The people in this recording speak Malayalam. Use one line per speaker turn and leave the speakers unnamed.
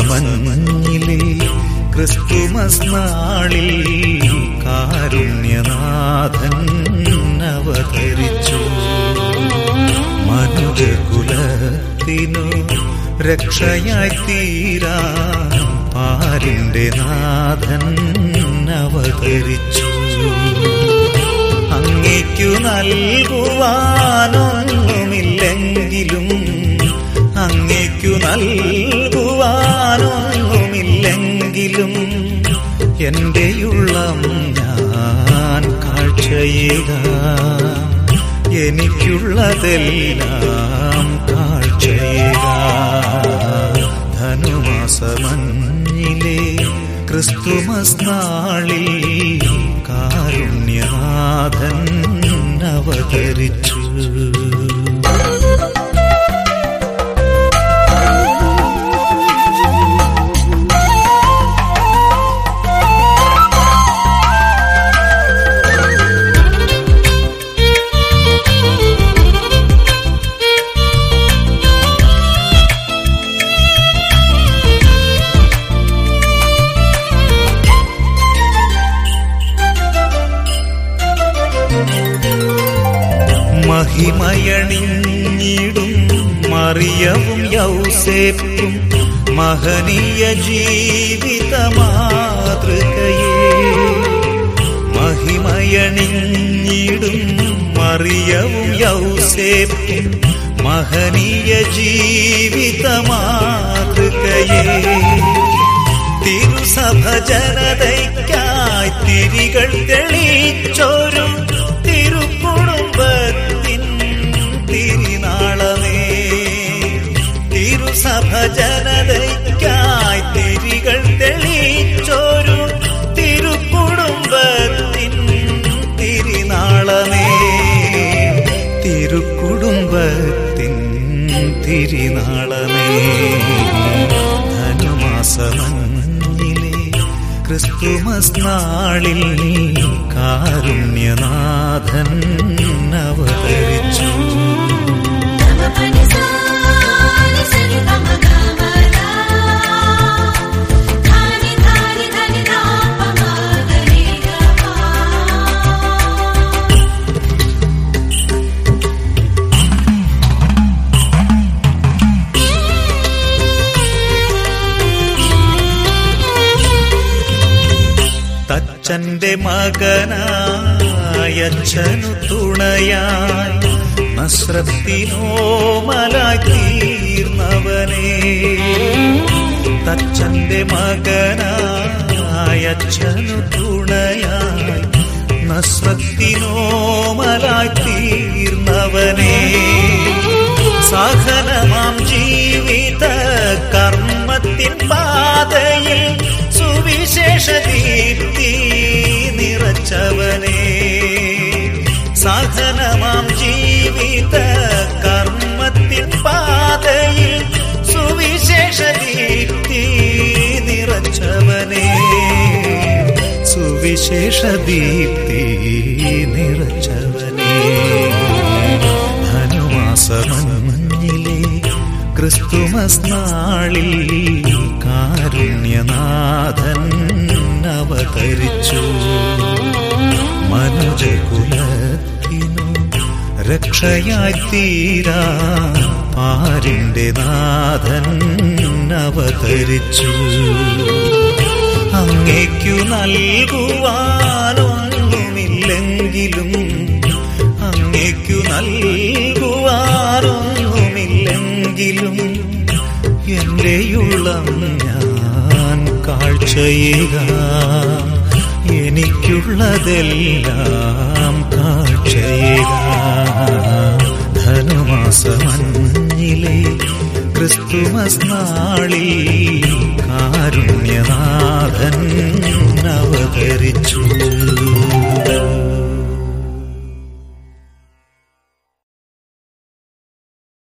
ധനുമാസമഞ്ഞിലെ ക്രിസ്തുമസ് നാളിൽ കാരുണ്യനാഥൻ അവതരിച്ചു മനുജകുലത്തിനു രക്ഷയായി തീരാ പാലിന്റെ നാഥൻ അവതരിച്ചു അങ്ങേക്കു നൽകുവാനൊന്നുമില്ലെങ്കിലും അങ്ങേക്കു നൽകുവാനൊന്നുമില്ലെങ്കിലും എന്റെയുള്ളം ഞാൻ കാഴ്ചയേക എനിക്കുള്ളതെല്ലാം കാഴ്ചയേക ധനുമാസമഞ്ഞിലെ ക്രിസ്തുമസ് നാളിൽ കാരുണ്യനാഥൻ അവതരിച്ചു മഹിമയണിഞ്ഞിടും മറിയവും യൗസേപ്പും മഹനീയ ജീവിത മാതൃകയെ മഹിമയണിഞ്ഞിടും മറിയവും യൗസേപ്പും മഹനീയ ജീവിത മാതൃകയെ തിരുസഭ ജനതയ്ക്കായി തിരികൾ തെളിച്ചൊരു തിരുക്കുടുംബത്തിൻ തിരിനാളമേ തിരുസഭ ജനതയ്ക്കായി തിരികൾ തെളിച്ചൊരു തിരുക്കുടുംബത്തിൻ തിരിനാളമേ തിരുക്കുടുംബത്തിൻ തിരിനാളമേ ധനുമാസമഞ്ഞിലെ ക്രിസ്തുമസ് നാളിൽ കാരുണ്യനാഥൻ അവതരിച്ചു തച്ചന്റെ മകനായച്ഛനു തുണയായി നസ്രത്തിനോമലാക്കീർന്നവനെ തച്ചന്റെ മകനായച്ഛനു തുണയായി നസ്രത്തിനോമലാക്കീർന്നവനെ സഹനമാം ജീവിത കർമ്മത്തിൻ പാതയിൽ സുവിശേഷ ദീപ്തി നിറച്ചവനെ സഹനമാം ജീവിത കർമ്മത്തിൻ പാതയിൽ സുവിശേഷ ദീപ്തി നിറച്ചവനെ സുവിശേഷ ദീപ്തി നിറച്ചവനെ ധനുമാസമഞ്ഞിലെ ക്രിസ്തുമസ് നാളിൽ കാരുണ്യനാഥൻ അവതരിച്ചു മനുജകുലത്തിനു രക്ഷയായി തീരാ പാരിന്റെ നാഥൻ അവതരിച്ചു അങ്ങേക്കു നൽകുവാനൊന്നുമില്ലെങ്കിലും അങ്ങേക്കു നൽകുവാനൊന്നുമില്ലെങ്കിലും എന്റെയുള്ളം ഞാൻ കാഴ്ചയേക എനിക്കുള്ളതെല്ലാം കാഴ്ചയേക ധനുമാസമഞ്ഞിലെ ക്രിസ്തുമസ് നാളിൽ കാരുണ്യനാഥൻ